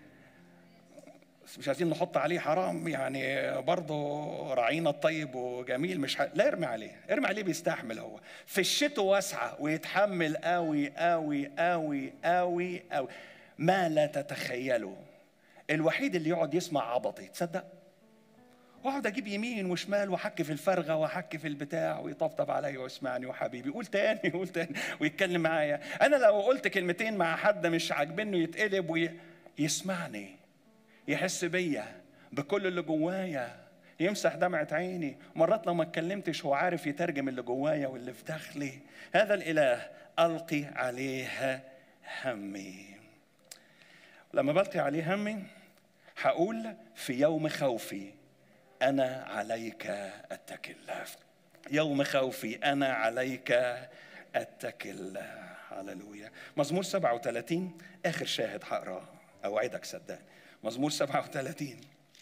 بس مش عايزين نحط عليه حرام يعني برضه راعينا الطيب وجميل مش ح... لا ارمي عليه ارمي عليه بيستحمل هو في الشتاء واسعة ويتحمل قوي قوي قوي قوي قوي ما لا تتخيله الوحيد اللي يقعد يسمع عبطي تصدق واقعد اجيب يمين وشمال واحكي في الفرغه واحكي في البتاع ويطبطب عليا ويسمعني وحبيبي قول تاني قول تاني ويتكلم معايا انا لو قلت كلمتين مع حد مش عاجبنه يتقلب ويسمعني يحس بيا بكل اللي جوايا يمسح دمعة عيني مرات لو ما اتكلمتش هو عارف يترجم اللي جوايا واللي في داخلي هذا الإله ألقي عليه همي لما بلقي عليه همي هقول في يوم خوفي أنا عليك أتكل يوم خوفي أنا عليك أتكل هللويا مزمور 37 آخر شاهد هقراه أوعدك صدقني مزمور 37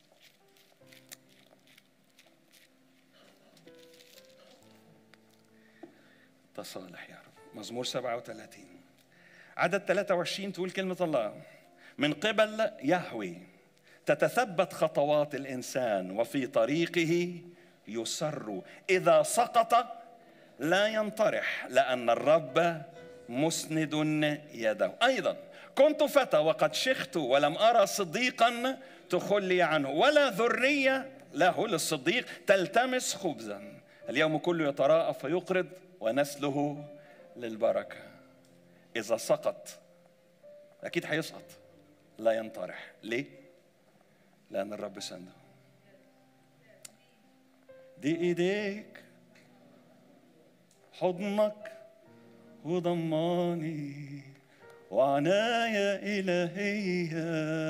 تصالح يا رب مزمور 37 عدد 23 تقول كلمة الله من قبل يهوي تتثبت خطوات الإنسان وفي طريقه يسر إذا سقط لا ينطرح لأن الرب مسند يده أيضا كنت فتى وقد شخت ولم أرى صديقا تخلي عنه ولا ذرية له للصديق تلتمس خبزا اليوم كله يتراءى فيقرض ونسله للبركة إذا سقط أكيد هيسقط لا ينطرح ليه؟ لأن الرب سنده دي إيديك حضنك وضماني وعناية إلهية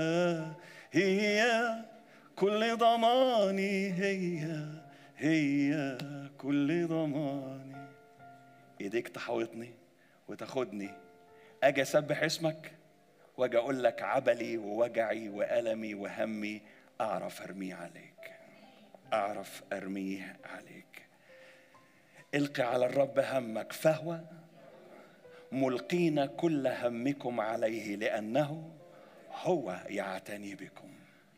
هي كل ضماني هي هي كل ضماني ايديك تحوطني وتاخدني اجي اسبح اسمك واجي اقول لك عبلي ووجعي والمي وهمي اعرف ارميه عليك اعرف ارميه عليك القي على الرب همك فهو ملقين كل همكم عليه لانه هو يعتني بكم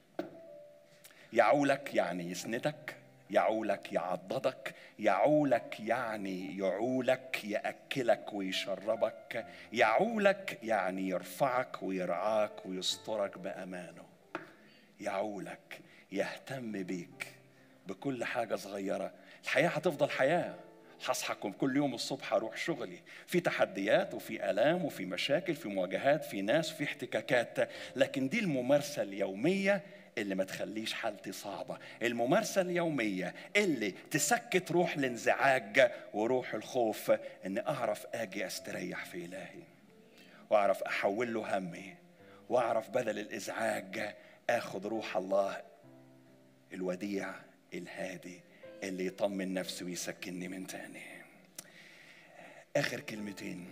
يعولك يعني يسندك يعولك يعضدك يعولك يعني يعولك ياكلك ويشربك يعولك يعني يرفعك ويرعاك ويسترك بامانه يعولك يهتم بيك بكل حاجه صغيره الحياه هتفضل حياه هصحى كل يوم الصبح اروح شغلي في تحديات وفي الام وفي مشاكل في مواجهات في ناس في احتكاكات لكن دي الممارسه اليوميه اللي ما تخليش حالتي صعبة الممارسة اليومية اللي تسكت روح الانزعاج وروح الخوف ان اعرف اجي استريح في الهي واعرف احول له همي واعرف بدل الازعاج اخذ روح الله الوديع الهادي اللي يطمن نفسي ويسكنني من تاني اخر كلمتين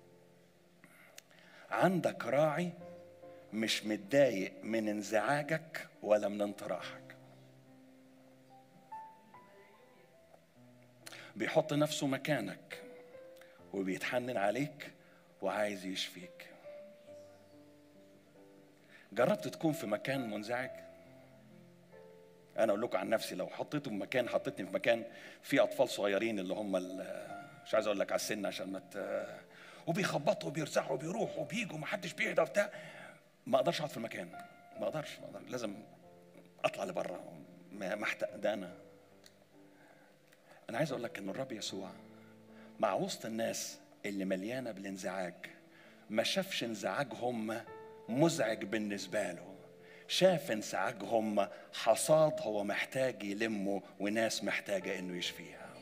عندك راعي مش متضايق من انزعاجك ولا من انطراحك بيحط نفسه مكانك وبيتحنن عليك وعايز يشفيك جربت تكون في مكان منزعج انا اقول لكم عن نفسي لو حطيته في مكان حطيتني في مكان فيه اطفال صغيرين اللي هم مش عايز اقول لك على السن عشان ما وبيخبطوا وبيرزعوا وبيروحوا وبيجوا ومحدش بيهدى وبتاع ما اقدرش اقعد في المكان ما اقدرش ما أقدر. لازم اطلع لبره محتق ده انا انا عايز اقول لك ان الرب يسوع مع وسط الناس اللي مليانه بالانزعاج ما شافش انزعاجهم مزعج بالنسبه له شاف انزعاجهم حصاد هو محتاج يلمه وناس محتاجه انه يشفيها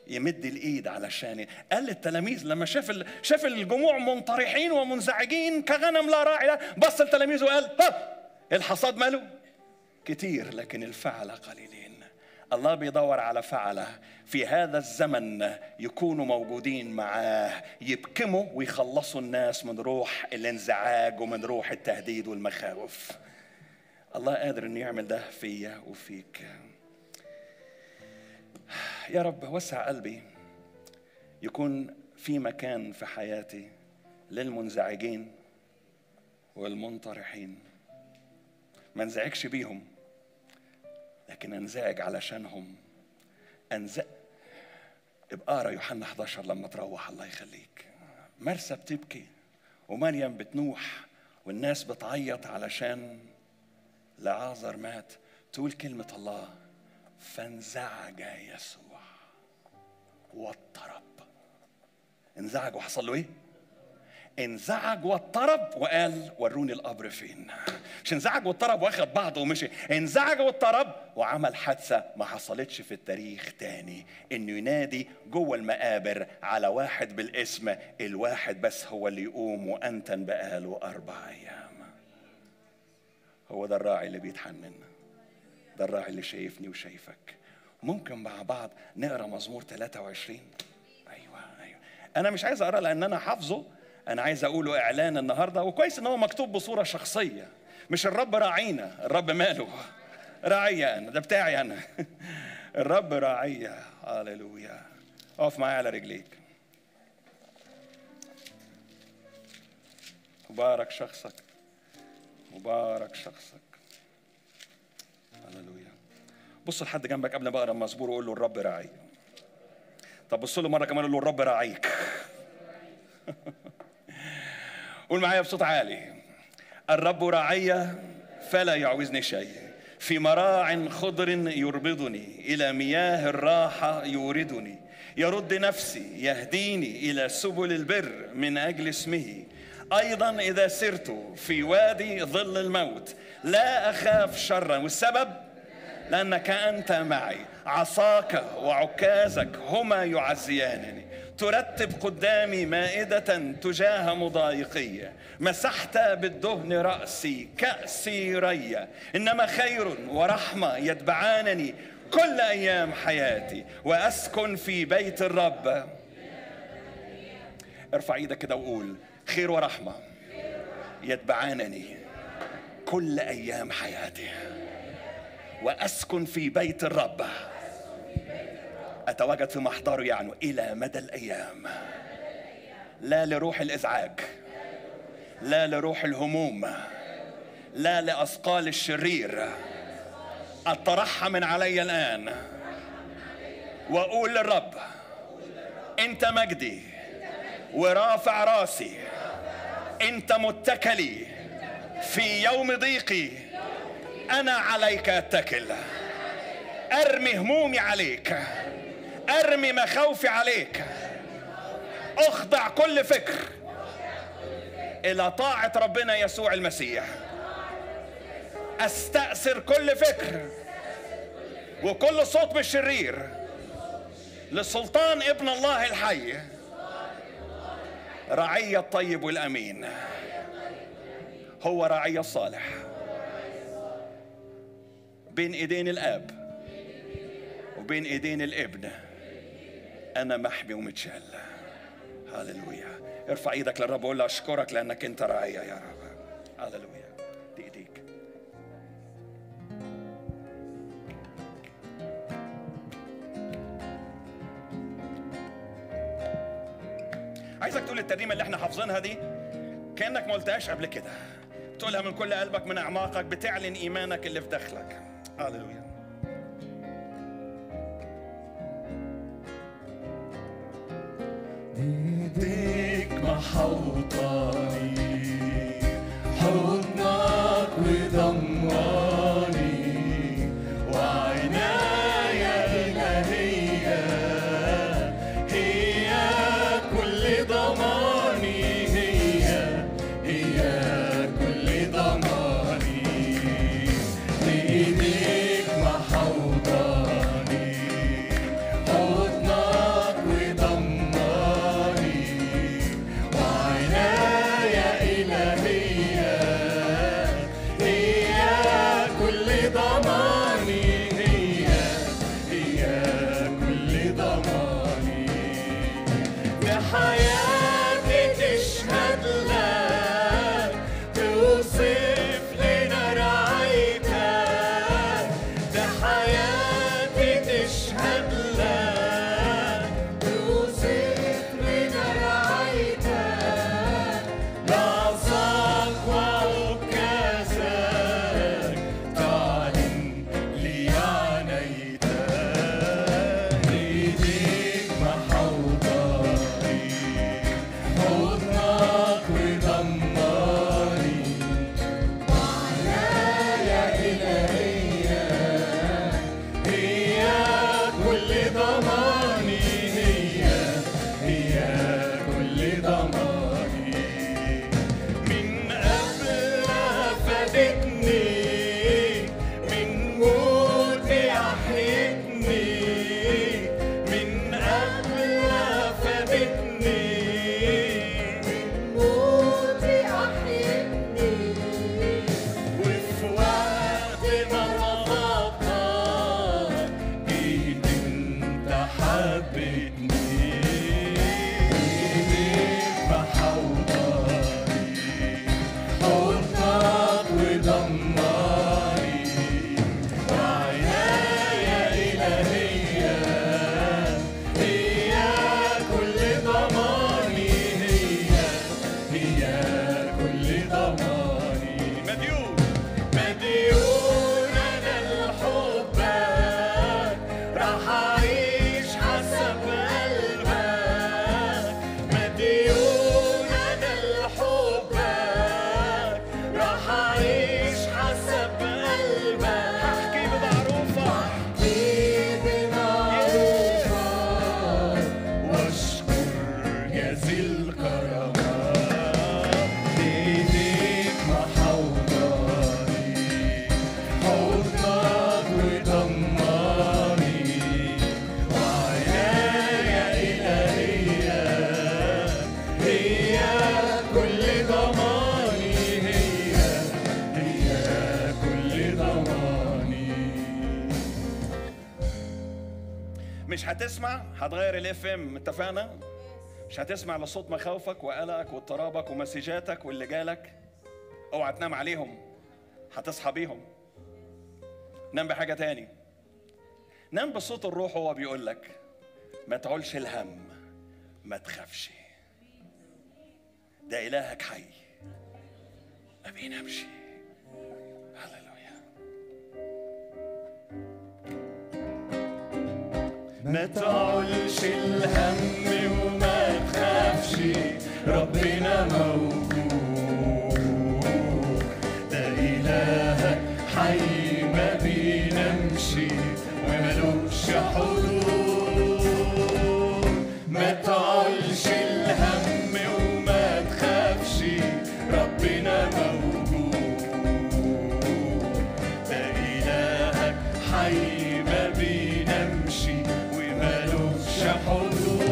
يمد الايد علشان قال للتلاميذ لما شاف ال... شاف الجموع منطرحين ومنزعجين كغنم لا راعي له بص التلاميذ وقال ها الحصاد ماله كتير لكن الفعل قليلين الله بيدور على فعله في هذا الزمن يكونوا موجودين معاه يبكموا ويخلصوا الناس من روح الانزعاج ومن روح التهديد والمخاوف الله قادر انه يعمل ده فيا وفيك يا رب وسع قلبي يكون في مكان في حياتي للمنزعجين والمنطرحين ما انزعجش بيهم لكن انزعج علشانهم انزع ابقى اقرا يوحنا 11 لما تروح الله يخليك مرسى بتبكي ومريم بتنوح والناس بتعيط علشان لعازر مات تقول كلمة الله فانزعج يسوع واضطرب انزعج وحصل له ايه؟ انزعج واضطرب وقال وروني القبر فين مش انزعج واضطرب واخد بعضه ومشي انزعج واضطرب وعمل حادثه ما حصلتش في التاريخ تاني انه ينادي جوه المقابر على واحد بالاسم الواحد بس هو اللي يقوم وانتن بقاله اربع ايام هو ده الراعي اللي بيتحنن ده الراعي اللي شايفني وشايفك ممكن مع بعض نقرا مزمور 23 ايوه ايوه انا مش عايز اقرا لان انا حافظه انا عايز اقوله اعلان النهارده وكويس ان هو مكتوب بصوره شخصيه مش الرب راعينا الرب ماله راعية انا ده بتاعي انا الرب راعية هللويا اقف معايا على رجليك مبارك شخصك مبارك شخصك هللويا بص لحد جنبك قبل ما اقرا المزبور وقول له الرب راعي طب بص له مره كمان قول له الرب راعيك قول معايا بصوت عالي الرب راعي فلا يعوزني شيء في مراع خضر يربضني الى مياه الراحه يوردني يرد نفسي يهديني الى سبل البر من اجل اسمه ايضا اذا سرت في وادي ظل الموت لا اخاف شرا والسبب لانك انت معي عصاك وعكازك هما يعزيانني ترتب قدامي مائدة تجاه مضايقية مسحت بالدهن رأسي كأسي ريا إنما خير ورحمة يتبعانني كل أيام حياتي وأسكن في بيت الرب ارفع ايدك كده وقول خير ورحمة يتبعانني كل أيام حياتي وأسكن في بيت الرب أتواجد في محضره يعني إلى مدى الأيام لا لروح الإزعاج لا لروح الهموم لا لأثقال الشرير أطرحها من علي الآن وأقول للرب أنت مجدي ورافع راسي أنت متكلي في يوم ضيقي أنا عليك أتكل أرمي همومي عليك ارمي مخاوفي عليك اخضع كل فكر الى طاعه ربنا يسوع المسيح استأثر كل فكر وكل صوت بالشرير لسلطان ابن الله الحي رعي الطيب والامين هو رعي الصالح بين ايدين الاب وبين ايدين الابن انا محمي ومتشال هللويا ارفع ايدك للرب وقول له اشكرك لانك انت رعية يا رب هللويا دي ايديك عايزك تقول الترنيمه اللي احنا حافظينها دي كانك ما قلتهاش قبل كده تقولها من كل قلبك من اعماقك بتعلن ايمانك اللي في داخلك هللويا ايديك محوطاني حضنك وضماني وعناية الهية هي كل ضماني هي هي كل ضماني ايديك محوطاني حضنك حياتي تشهد لك توصف لنا رعايتك ده حياتي تشهد لك توصف لنا رعايتك بعصاك وعكازك تعلن لي عنيتك ايديك محوطاني حضنك وضماني وعنايا إلهية هي كل ضماني هي هي كل ضماني من قبل فادتني من موتي أحيتني من قبل فادتني من موتي أحيتني وفي وقت ما غلطت جيت انت حبيتني ايديك محوطاني حضنك وضماني وعنايا إلهية هي كل ضماني هي هي كل ضماني مديون مديون أنا لحبك راح أعيش حسب قلبك مديون أنا لحبك راح أعيش حسب قلبك هحكي بمعروفك هحكي بمعروفك واشكر جزيل كرمك ايديك محوطاني حضنك وضماني وعنايا إلهية هي كل ضماني هي هي كل ضماني مش هتسمع هتغير الاف ام اتفقنا مش هتسمع لصوت مخاوفك وقلقك واضطرابك ومسجاتك واللي جالك اوعى تنام عليهم هتصحى بيهم نام بحاجه تاني نام بصوت الروح وهو بيقول لك ما تعولش الهم ما تخافش ده الهك حي ما بينامش هللويا ما تعولش الهم وما تخافش ربنا موجود ده إلهك حي ما بينامش وملوش حدود ما تعولش الهم وما تخافش ربنا موجود ده إلهك حي ما بينامش ومالوش حدود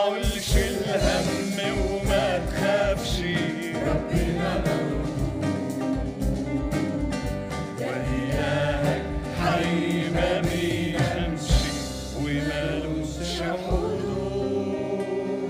تعولش الهم وما تخافش ربنا وإلهك حي ما بينامش ومالوش حدود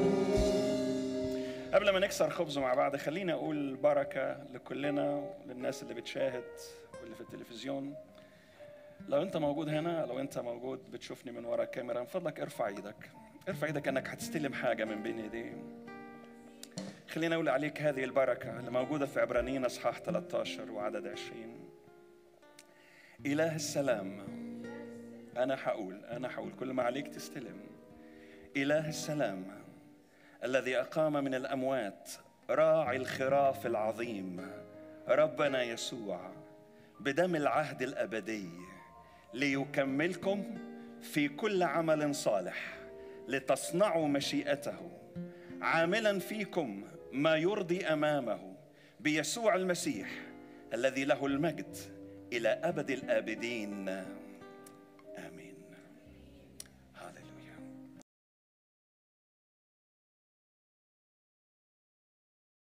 قبل ما نكسر خبزه مع بعض خليني اقول بركه لكلنا للناس اللي بتشاهد واللي في التلفزيون لو انت موجود هنا لو انت موجود بتشوفني من ورا الكاميرا من فضلك ارفع ايدك ارفع ايدك انك هتستلم حاجه من بين ايديه خليني اقول عليك هذه البركه اللي موجوده في عبرانيين اصحاح 13 وعدد 20 اله السلام انا حقول انا حقول كل ما عليك تستلم اله السلام الذي اقام من الاموات راعي الخراف العظيم ربنا يسوع بدم العهد الابدي ليكملكم في كل عمل صالح لتصنعوا مشيئته عاملا فيكم ما يرضي امامه بيسوع المسيح الذي له المجد الى ابد الابدين